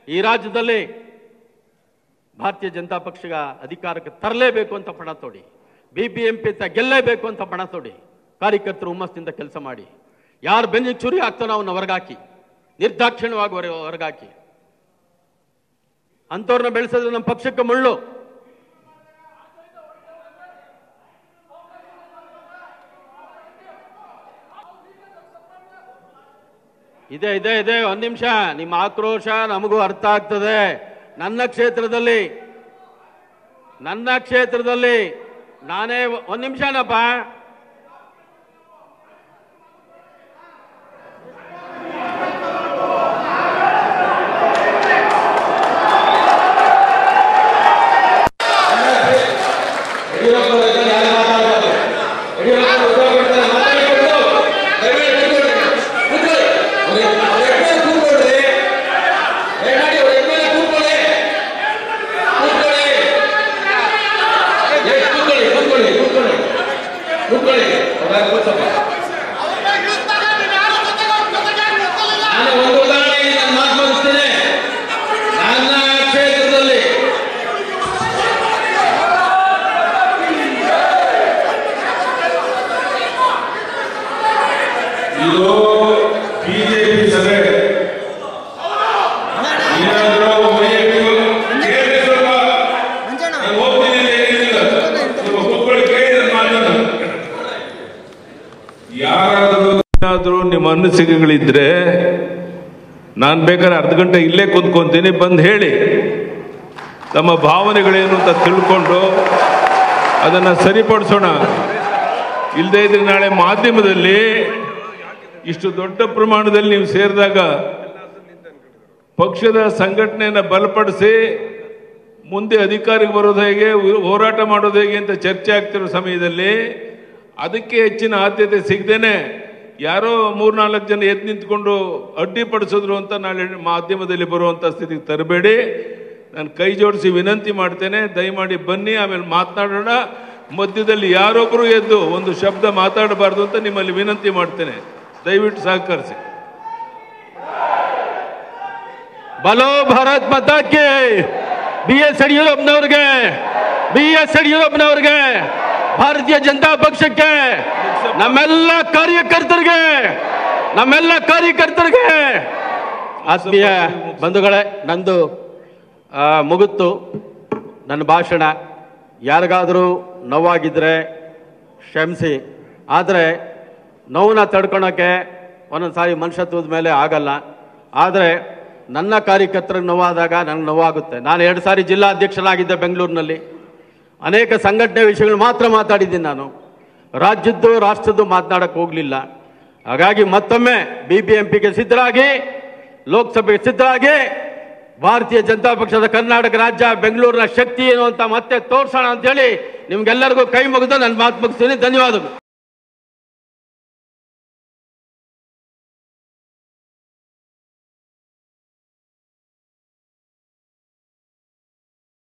ಈ ರಾಜ್ಯದಲ್ಲಿ ಭಾರತೀಯ ಜನತಾ ಪಕ್ಷಗ ಅಧಿಕಾರಕ್ಕೆ ತರಲೇಬೇಕು ಅಂತ ಪಣ ತೊಡಿ ಬಿ ಬಿ ಎಂ ಪಿ ಅಂತ ಗೆಲ್ಲೇಬೇಕು ಅಂತ ಪಣ ತೊಡಿ ಕಾರ್ಯಕರ್ತರು ಹುಮ್ಮಸ್ಸಿಂದ ಕೆಲಸ ಮಾಡಿ ಯಾರು ಬೆನ್ನಿಗೆ ಚುರಿ ಆಗ್ತಾನೋ ಅವನ್ನ ಹೊರಗಾಕಿ ನಿರ್ದಾಕ್ಷಿಣ್ಯವಾಗಿ ಹೊರ ಹೊರಗಾಕಿ ಅಂಥವ್ರನ್ನ ಬೆಳೆಸಿದ್ರೆ ನಮ್ಮ ಪಕ್ಷಕ್ಕೆ ಮುಳ್ಳು ಇದೆ ಇದೆ ಇದೆ ಒಂದ್ ನಿಮಿಷ ನಿಮ್ಮ ಆಕ್ರೋಶ ನಮಗೂ ಅರ್ಥ ಆಗ್ತದೆ ನನ್ನ ಕ್ಷೇತ್ರದಲ್ಲಿ ನನ್ನ ಕ್ಷೇತ್ರದಲ್ಲಿ ನಾನೇ ಒಂದ್ ನಿಮಿಷನಪ್ಪ ನಾನು ಒಂದು ಉದಾಹರಣೆಗೆ ನನ್ನ ಮಾತು ಮುಗಿಸ್ತೇನೆ ನನ್ನ ಕ್ಷೇತ್ರದಲ್ಲಿ ಇದು ಬಿಜೆಪಿ ಸಭೆ ಏನಾದ್ರೂ ವೈಯಕ್ತಿಕ ಕೇಳಿ ಸ್ವಲ್ಪ ನಾನು ಹೋಗ್ತೀನಿ ಅಂತ ಹೇಳಿಲ್ಲ. ಸ್ವಲ್ಪ ಕೂತ್ಕೊಳ್ಳಿ, ಕೇಳಿ ನನ್ನ ಮಾತನ್ನ. ಯಾರಾದರೂ ಏನಾದ್ರೂ ನಿಮ್ಮ ಅನಿಸಿಕೆಗಳಿದ್ರೆ ನಾನು ಬೇಕಾದ್ರೆ ಅರ್ಧ ಗಂಟೆ ಇಲ್ಲೇ ಕೂತ್ಕೊಂತೀನಿ ಬಂದು ಹೇಳಿ ತಮ್ಮ ಭಾವನೆಗಳೇನು ಅಂತ ತಿಳ್ಕೊಂಡು ಅದನ್ನ ಸರಿಪಡಿಸೋಣ ಇಲ್ಲದೆ ಇದ್ರೆ ನಾಳೆ ಮಾಧ್ಯಮದಲ್ಲಿ ಇಷ್ಟು ದೊಡ್ಡ ಪ್ರಮಾಣದಲ್ಲಿ ನೀವು ಸೇರಿದಾಗ ಪಕ್ಷದ ಸಂಘಟನೆಯನ್ನು ಬಲಪಡಿಸಿ ಮುಂದೆ ಅಧಿಕಾರಿಗೆ ಬರೋದು ಹೇಗೆ ಹೋರಾಟ ಮಾಡೋದು ಹೇಗೆ ಅಂತ ಚರ್ಚೆ ಆಗ್ತಿರೋ ಸಮಯದಲ್ಲಿ ಅದಕ್ಕೆ ಹೆಚ್ಚಿನ ಆದ್ಯತೆ ಸಿಗದೇನೆ ಯಾರೋ ಮೂರ್ನಾಲ್ಕು ಜನ ಎದ್ದು ನಿಂತ್ಕೊಂಡು ಅಡ್ಡಿಪಡಿಸಿದ್ರು ಅಂತ ನಾಳೆ ಮಾಧ್ಯಮದಲ್ಲಿ ಬರುವಂಥ ಸ್ಥಿತಿಗೆ ತರಬೇಡಿ ನಾನು ಕೈ ಜೋಡಿಸಿ ವಿನಂತಿ ಮಾಡ್ತೇನೆ ದಯಮಾಡಿ ಬನ್ನಿ ಆಮೇಲೆ ಮಾತನಾಡೋಣ ಮಧ್ಯದಲ್ಲಿ ಯಾರೊಬ್ಬರು ಎದ್ದು ಒಂದು ಶಬ್ದ ಮಾತಾಡಬಾರ್ದು ಅಂತ ನಿಮ್ಮಲ್ಲಿ ವಿನಂತಿ ಮಾಡ್ತೇನೆ ದಯವಿಟ್ಟು ಸಹಕರಿಸಿ ಬಲೋ ಭಾರತ್ ಮತಕ್ಕೆ ಬಿ ಎಸ್ ಯಡಿಯೂರಪ್ಪನವ್ರಿಗೆ ಬಿ ಎಸ್ ಯಡಿಯೂರಪ್ಪನವ್ರಿಗೆ ಭಾರತೀಯ ಜನತಾ ಪಕ್ಷಕ್ಕೆ ನಮ್ಮೆಲ್ಲ ಕಾರ್ಯಕರ್ತರಿಗೆ ನಮ್ಮೆಲ್ಲ ಕಾರ್ಯಕರ್ತರಿಗೆ ಆತ್ಮೀಯ ಬಂಧುಗಳೇ ನಂದು ಆ, ಮುಗಿತು ನನ್ನ ಭಾಷಣ ಯಾರಿಗಾದರೂ ನೋವಾಗಿದ್ರೆ ಕ್ಷಮಿಸಿ ಆದರೆ ನೋವನ್ನ ತಡ್ಕೊಳಕ್ಕೆ ಒಂದೊಂದು ಸಾರಿ ಮನುಷ್ಯತ್ವದ ಮೇಲೆ ಆಗಲ್ಲ ಆದರೆ ನನ್ನ ಕಾರ್ಯಕರ್ತರಿಗೆ ನೋವಾದಾಗ ನನಗೆ ನೋವಾಗುತ್ತೆ ನಾನು ಎರಡು ಸಾರಿ ಜಿಲ್ಲಾಧ್ಯಕ್ಷನಾಗಿದ್ದೆ ಬೆಂಗಳೂರಿನಲ್ಲಿ ಅನೇಕ ಸಂಘಟನೆ ವಿಷಯಗಳು ಮಾತ್ರ ಮಾತಾಡಿದ್ದೀನಿ ನಾನು ರಾಜ್ಯದ್ದು ರಾಷ್ಟ್ರದ್ದು ಮಾತನಾಡಕ್ಕೆ ಹೋಗಲಿಲ್ಲ ಹಾಗಾಗಿ ಮತ್ತೊಮ್ಮೆ ಬಿ ಬಿ ಎಂ ಪಿಗೆ ಸಿದ್ಧರಾಗಿ ಲೋಕಸಭೆಗೆ ಸಿದ್ಧರಾಗಿ ಭಾರತೀಯ ಜನತಾ ಪಕ್ಷದ ಕರ್ನಾಟಕ ರಾಜ್ಯ ಬೆಂಗಳೂರಿನ ಶಕ್ತಿ ಏನು ಅಂತ ಮತ್ತೆ ತೋರ್ಸೋಣ ಅಂತೇಳಿ ನಿಮ್ಗೆಲ್ಲರಿಗೂ ಕೈ ಮುಗಿದು ನನ್ನ ಮಾತು ಮುಗಿಸ್ತೀನಿ ಧನ್ಯವಾದಗಳು